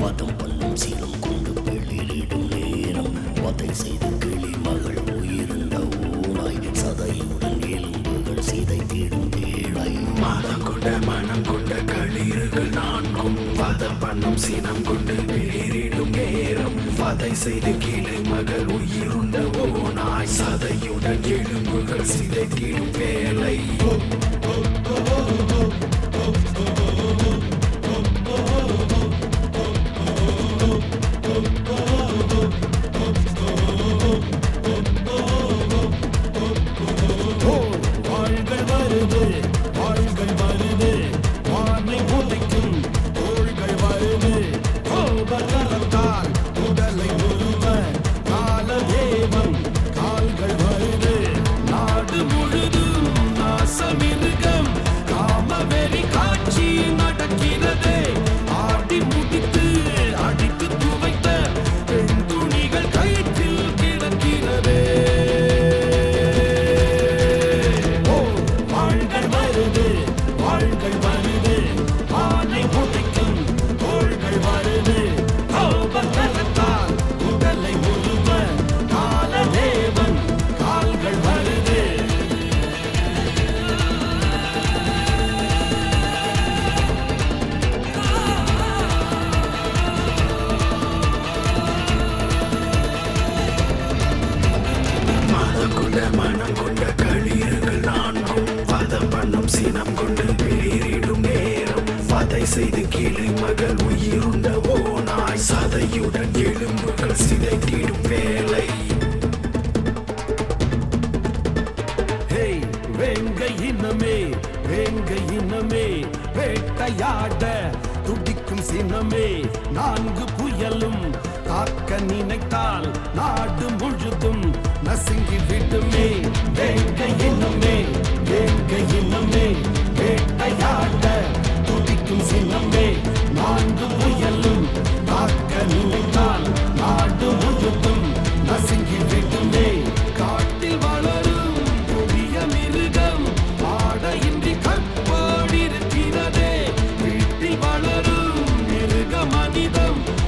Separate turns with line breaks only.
வதம் பண்ணும் சீனம் கொண்டு வெளியிடும் நேரம் வதை செய்து கிளி மகள் உயிருண்ட ஊனாய் சதையுடன் எலும்புகள் சிதைத்திடும் வேளை
மதம் கொண்ட மனம் கொண்ட களிர்கள் நான்கும் வதம் பண்ணும் சினம் கொண்டு வெளியிடும் நேரம் வதை செய்து கீழே மகள் உயிருண்ட ஓனாய் சதையுடன் எலும்புகள் சிதைத்திடும் வேலை
போர் வாள்கள் வருது வாள்கள் வருது வானை புதைக்கும் தோள்கள் வருது கோபகரத்தால் உடலை உருவ காலதேவன் கால்கள் வருது நாடு முழுதும் நாசமிருகம் காமவெறி காட்சி நடக்கிறதே ஆடி முடித்து அடித்து துவைத்த பெண் துணிகள் கயிற்றில் கிடக்கிறதே ஓ வாள்கள் வருது வாள்கள் வருது ஆனை புதைக்கும் தோள்கள் வருது கோபகரத்தால் உடலை உருவ காலதேவன் கால்கள் வருது
மதம் கொண்ட மனம் கொண்ட களிர்கள் நான்கும் வதம் பண்ணும் சினம் கொண்டு வெளியிடும் நேரம் வதை செய்து கீழே மகள் உயிருண்ட ஓனாய் சதையுடன் எலும்புகள் சிதைத்திடும் வேலை
ஹேய் வேங்கை இனமே வேங்கை இனமே வேட்டையாட துடிக்கும் சினமே நான்கு புயலும் காக்க நினைத்தால் நாடு முழுதும் நசுங்கி விடுமே வேங்கை இனமே வேங்கை இனமே வேட்டையாட துடிக்கும் சினமே நான்கு புயலும் காக்க நினைத்தால் நாடு முழுதும் நசுங்கி விடுமே காட்டில் வளரும் புதிய மிருகம் ஆடையின்றி கற்போடிருக்கிறதே வீட்டில் வளரும் மிருக மனிதம்